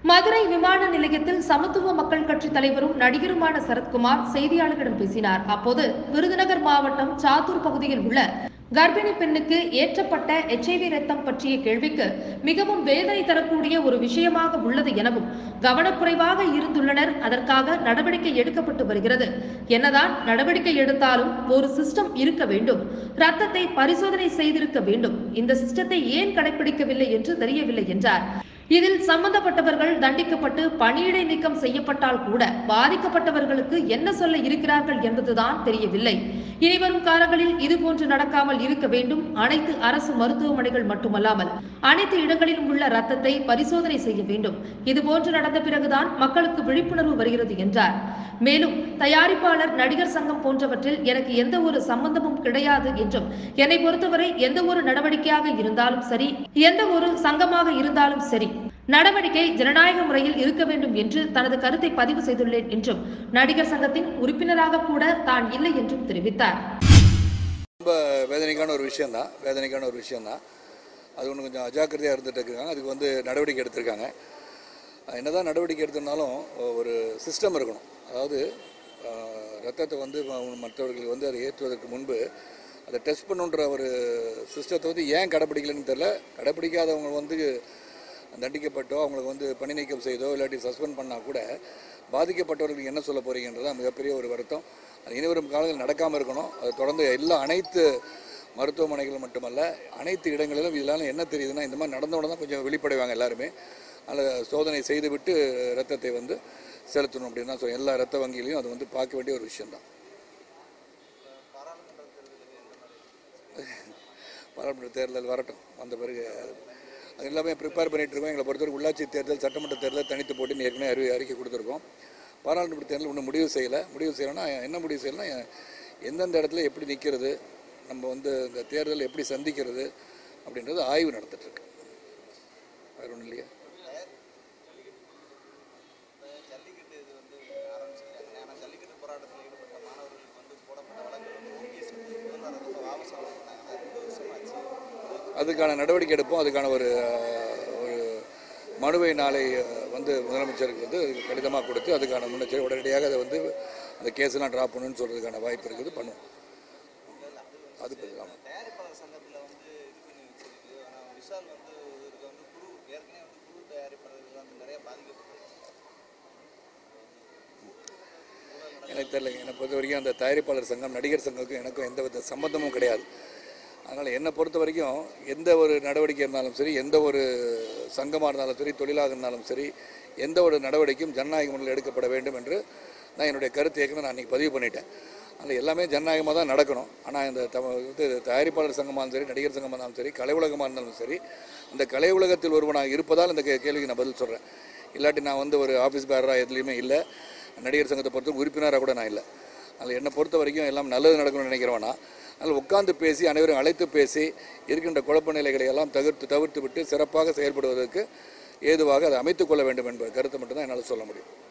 மதுரை விமான நிலையத்தில் சமத்துவ மக்கள் கட்சி தலைவரும் நடிகருமான சரத்குமார் செய்தியாளர்களிடம் பேசினார் அப்போது விருதுநகர் மாவட்டம் சாத்தூர் பகுதியில் உள்ள கர்ப்பிணி பெண்ணுக்கு ஏற்றப்பட்ட எச்ஐவி ரத்தம் பற்றிய கேள்விக்கு மிகவும் வேதனை தரக்கூடிய ஒரு விஷயமாக உள்ளது எனவும் கவனக்குறைவாக இருந்துள்ளனர் அதற்காக நடவடிக்கை எடுக்கப்பட்டு வருகிறது என்னதான் நடவடிக்கை எடுத்தாலும் ஒரு சிஸ்டம் இருக்க வேண்டும் ரத்தத்தை பரிசோதனை செய்திருக்க வேண்டும் இந்த சிஸ்டத்தை ஏன் கடைபிடிக்கவில்லை என்று தெரியவில்லை என்றார் இதில் சம்பந்தப்பட்டவர்கள் தண்டிக்கப்பட்டு பணியிடை நீக்கம் செய்யப்பட்டால் கூட பாதிக்கப்பட்டவர்களுக்கு என்ன சொல்ல இருக்கிறார்கள் என்பதுதான் தெரியவில்லை இனிவரும் காலங்களில் இதுபோன்று நடக்காமல் இருக்க வேண்டும் அனைத்து அரசு மருத்துவமனைகள் மட்டுமல்லாமல் அனைத்து இடங்களிலும் உள்ள ரத்தத்தை பரிசோதனை செய்ய வேண்டும் இதுபோன்று நடந்த பிறகுதான் மக்களுக்கு விழிப்புணர்வு வருகிறது என்றார் மேலும் தயாரிப்பாளர் நடிகர் சங்கம் போன்றவற்றில் எனக்கு எந்த ஒரு சம்பந்தமும் கிடையாது என்றும் என்னை பொறுத்தவரை எந்த ஒரு நடவடிக்கையாக இருந்தாலும் சரி எந்த ஒரு சங்கமாக இருந்தாலும் சரி நடவடிக்கை ஜனநாயக முறையில் இருக்க வேண்டும் என்று தனது கருத்தை பதிவு செய்துள்ளேன் என்றும் நடிகர் சங்கத்தின் உறுப்பினராக கூட தான் இல்லை என்றும் தெரிவித்தார் ரொம்ப வேதனைக்கான ஒரு விஷயந்தான் வேதனைக்கான ஒரு விஷயந்தான் அது ஒன்று கொஞ்சம் அஜாக்கிரதையாக இருந்துட்டு இருக்காங்க அதுக்கு வந்து நடவடிக்கை எடுத்திருக்காங்க அஹ் என்னதான் நடவடிக்கை எடுத்திருந்தாலும் ஒரு சிஸ்டம் இருக்கணும் அதாவது அஹ், ரத்தத்தை வந்து ம- மற்றவர்களுக்கு வந்து அதை ஏற்றுவதற்கு முன்பு அதை டெஸ்ட் பண்ணுன்ற ஒரு சிஸ்டத்தை வந்து ஏன் கடைப்பிடிக்கலன்னு தெரில கடைப்பிடிக்காதவங்க வந்து தண்டிக்கப்பட்டோ அவங்களுக்கு வந்து பணி நீக்கம் செய்தோ இல்லாட்டி சஸ்பெண்ட் பண்ணால் கூட பாதிக்கப்பட்டவர்களுக்கு என்ன சொல்ல போறீங்கன்றது தான் மிகப்பெரிய ஒரு வருத்தம் அது இனிவரும் காலங்கள் நடக்காமல் இருக்கணும் அது தொடர்ந்து எல்லா அனைத்து மருத்துவமனைகள் மட்டுமல்ல அனைத்து இடங்களிலும் இதனால என்ன தெரியுதுன்னா இந்த மாதிரி நடந்தவுடனே தான் கொஞ்சம் வெளிப்படைவாங்க எல்லாருமே அதில் சோதனை செய்துவிட்டு ரத்தத்தை வந்து செலுத்தணும் அப்படின்னு தான் சொல்ல எல்லா ரத்த வங்கியிலையும் அது வந்து பார்க்க வேண்டிய ஒரு விஷயம்தான் பாராளுமன்ற தேர்தல் வரட்டும் வந்த பிறகு அது எல்லாமே ப்ரிப்பேர் பண்ணிட்டு இருக்கோம் எங்களை பொறுத்தவரைக்கும் உள்ளாட்சி தேர்தல் சட்டமன்ற தேர்தல் தனித்து போட்டு ஏற்கனவே அறி அறிக்கை கொடுத்துருக்கோம் பாராளுமன்ற தேர்தல் இன்னும் முடிவு செய்யலை முடிவு செய்யலைன்னா என்ன முடிவு செய்யலைன்னா எந்தெந்த இடத்துல எப்படி நிற்கிறது நம்ம வந்து இந்த தேர்தல் எப்படி சந்திக்கிறது அப்படின்றது ஆய்வு நடந்துட்டு இருக்கு வேற ஒன்றும் இல்லையா ஜல்லிக்கட்டு இது வந்து ஆரம்பிச்சிருக்காங்க ஆனால் ஜல்லிக்கட்டு போராட்டத்தில் ஈடுபட்ட மாணவர்களுக்கு வந்து போடப்பட்ட வழக்கு வந்து ஓபிஎஸ் முதல்வர் வந்து வாபஸ் வாங்கினாங்க ரெண்டு வருஷமாச்சு அதுக்கான நடவடிக்கை எடுப்போம் அதுக்கான ஒரு அஹ், ஒரு மனுவை நாளை அஹ், வந்து முதலமைச்சருக்கு வந்து கடிதமாக கொடுத்து அதுக்கான முன்னெச்சரிக்கை உடனடியாக அதை வந்து அந்த கேஸ்லாம் ட்ராப் பண்ணணும்னு சொல்கிறதுக்கான வாய்ப்பு இருக்குது பண்ணுவோம் அது ஆமாம் தயாரிப்பாளர் சங்கத்தில் வந்து இது பண்ணி வச்சிருக்கு ஆனால் விஷால் வந்து இதுக்கு வந்து குழு ஏற்கனவே வந்து குழு தயாரிப்பாளர்கள் வந்து நிறைய பாதிக்கப்பட்டு எனக்கு தெரியல என்னை பொறுத்த வரைக்கும் அந்த தயாரிப்பாளர் சங்கம் நடிகர் சங்கத்துக்கும் எனக்கும் எந்த வித சம்மந்தமும் கிடையாது அதனால் என்னை பொறுத்த வரைக்கும் எந்த ஒரு நடவடிக்கை இருந்தாலும் சரி எந்த ஒரு சங்கமாக இருந்தாலும் சரி தொழிலாக இருந்தாலும் சரி எந்த ஒரு நடவடிக்கையும் ஜனநாயக முறையில் எடுக்கப்பட வேண்டும் என்று நான் என்னுடைய கருத்து ஏற்கனவே நான் அன்றைக்கி பதிவு பண்ணிட்டேன் அதில் எல்லாமே ஜனநாயகமாக தான் நடக்கணும் ஆனால் இந்த தம இது தயாரிப்பாளர் சங்கமாக இருந்தாலும் சரி நடிகர் சங்கமாக இருந்தாலும் சரி கலை உலகமாக இருந்தாலும் சரி இந்த கலை உலகத்தில் ஒருவனாக இருப்பதால் இந்த கே- கேள்விக்கு நான் பதில் சொல்கிறேன் இல்லாட்டி நான் வந்து ஒரு ஆஃபீஸ் பேரராக எதுலேயுமே இல்லை நடிகர் சங்கத்தை பொறுத்த உறுப்பினராக கூட நான் இல்லை அதில் என்னை பொறுத்த வரைக்கும் எல்லாம் நல்லது நடக்கணும்னு நினைக்கிறவனா அதில் உட்கார்ந்து பேசி அனைவரும் அழைத்து பேசி இருக்கின்ற குழப்ப நிலைகளை எல்லாம் தவிர்த்து தவிர்த்து விட்டு சிறப்பாக செயல்படுவதற்கு ஏதுவாக அதை அமைத்துக் கொள்ள வேண்டும் என்ற கருத்தை மட்டும்தான் என்னால் சொல்ல முடியும்